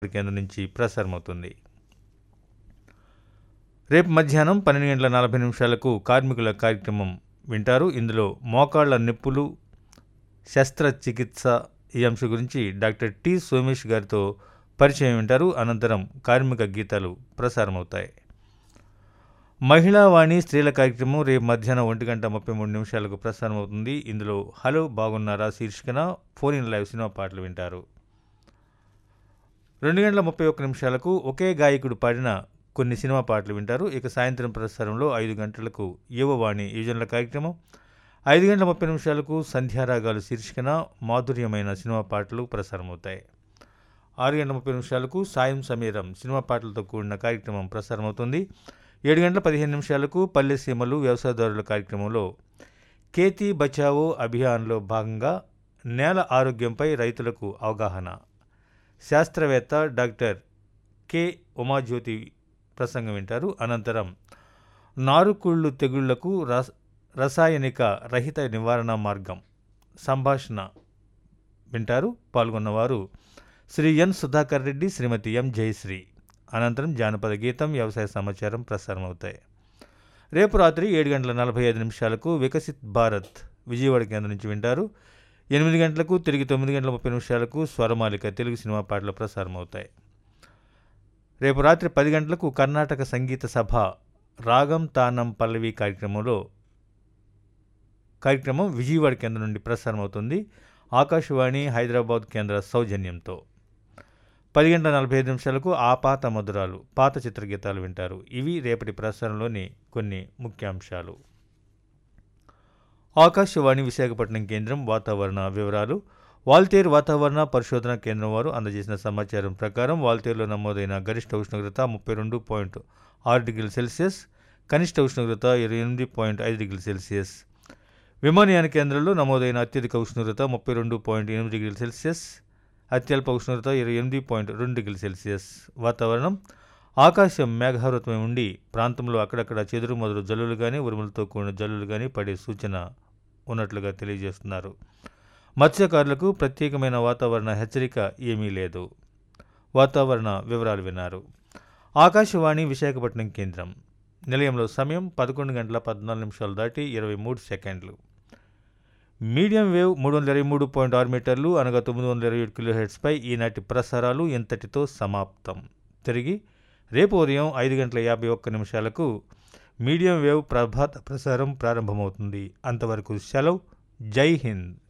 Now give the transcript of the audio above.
కేంద్రం నుంచి ప్రసారమవుతుంది రేపు మధ్యాహ్నం పన్నెండు గంటల నలభై నిమిషాలకు కార్మికుల కార్యక్రమం వింటారు ఇందులో మోకాళ్ల నొప్పులు శస్త్రచికిత్స ఈ అంశం గురించి డాక్టర్ టి సోమేష్ గారితో పరిచయం వింటారు అనంతరం కార్మిక గీతాలు ప్రసారమవుతాయి మహిళా వాణి స్త్రీల కార్యక్రమం రేపు మధ్యాహ్నం ఒంటి గంట ముప్పై మూడు నిమిషాలకు ప్రసారమవుతుంది ఇందులో హలో బాగున్నారా శీర్షికన ఫోన్ ఇన్ లైవ్ సినిమా పాటలు వింటారు రెండు గంటల ముప్పై ఒక్క నిమిషాలకు ఒకే గాయకుడు పాడిన కొన్ని సినిమా పాటలు వింటారు ఇక సాయంత్రం ప్రసారంలో ఐదు గంటలకు యువవాణి యువజనుల కార్యక్రమం ఐదు గంటల ముప్పై నిమిషాలకు సంధ్యారాగాలు శీర్షికన మాధుర్యమైన సినిమా పాటలు ప్రసారమవుతాయి ఆరు గంటల ముప్పై నిమిషాలకు సాయం సమీరం సినిమా పాటలతో కూడిన కార్యక్రమం ప్రసారమవుతుంది ఏడు గంటల పదిహేను నిమిషాలకు పల్లె సీమలు వ్యవసాయదారుల కార్యక్రమంలో కేతీ బచావో అభియాన్లో భాగంగా నేల ఆరోగ్యంపై రైతులకు అవగాహన శాస్త్రవేత్త డాక్టర్ కె ఉమాజ్యోతి ప్రసంగం వింటారు అనంతరం నారుకుళ్ళు తెగుళ్లకు రస రసాయనిక రహిత నివారణ మార్గం సంభాషణ వింటారు పాల్గొన్నవారు శ్రీ ఎన్ సుధాకర్ రెడ్డి శ్రీమతి ఎం జయశ్రీ అనంతరం జానపద గీతం వ్యవసాయ సమాచారం ప్రసారమవుతాయి రేపు రాత్రి ఏడు గంటల నలభై ఐదు నిమిషాలకు వికసిత్ భారత్ విజయవాడ కేంద్రం నుంచి వింటారు ఎనిమిది గంటలకు తిరిగి తొమ్మిది గంటల ముప్పై నిమిషాలకు స్వరమాలిక తెలుగు సినిమా పాటలు ప్రసారమవుతాయి రేపు రాత్రి పది గంటలకు కర్ణాటక సంగీత సభ రాగం తానం పల్లవి కార్యక్రమంలో కార్యక్రమం విజయవాడ కేంద్రం నుండి ప్రసారమవుతుంది ఆకాశవాణి హైదరాబాద్ కేంద్ర సౌజన్యంతో పది గంటల నలభై ఐదు నిమిషాలకు ఆ పాత మధురాలు పాత చిత్రగీతాలు వింటారు ఇవి రేపటి ప్రసారంలోని కొన్ని ముఖ్యాంశాలు ఆకాశవాణి విశాఖపట్నం కేంద్రం వాతావరణ వివరాలు వాల్తేరు వాతావరణ పరిశోధన కేంద్రం వారు అందజేసిన సమాచారం ప్రకారం వాల్తేరులో నమోదైన గరిష్ట ఉష్ణోగ్రత ముప్పై రెండు పాయింట్ ఆరు డిగ్రీల సెల్సియస్ కనిష్ట ఉష్ణోగ్రత ఇరవై ఎనిమిది పాయింట్ ఐదు డిగ్రీల సెల్సియస్ విమానయాన కేంద్రంలో నమోదైన అత్యధిక ఉష్ణోగ్రత ముప్పై రెండు పాయింట్ ఎనిమిది డిగ్రీల సెల్సియస్ అత్యల్ప ఉష్ణోగ్రత ఇరవై ఎనిమిది పాయింట్ రెండు డిగ్రీల సెల్సియస్ వాతావరణం ఆకాశం మేఘావృతమై ఉండి ప్రాంతంలో అక్కడక్కడ చెదురు మొదలు జల్లులు కానీ ఉరుములతో కూడిన జల్లులు కానీ పడే సూచన ఉన్నట్లుగా తెలియజేస్తున్నారు మత్స్యకారులకు ప్రత్యేకమైన వాతావరణ హెచ్చరిక ఏమీ లేదు వాతావరణ వివరాలు విన్నారు ఆకాశవాణి విశాఖపట్నం కేంద్రం నిలయంలో సమయం పదకొండు గంటల పద్నాలుగు నిమిషాలు దాటి ఇరవై మూడు సెకండ్లు మీడియం వేవ్ మూడు వందల ఇరవై మూడు పాయింట్ ఆరు మీటర్లు అనగా తొమ్మిది వందల ఇరవై ఏడు కిలో హెడ్స్పై ఈనాటి ప్రసారాలు ఇంతటితో సమాప్తం తిరిగి రేపు ఉదయం ఐదు గంటల యాభై ఒక్క నిమిషాలకు మీడియం వేవ్ ప్రభాత ప్రసారం ప్రారంభమవుతుంది అంతవరకు సెలవు జై హింద్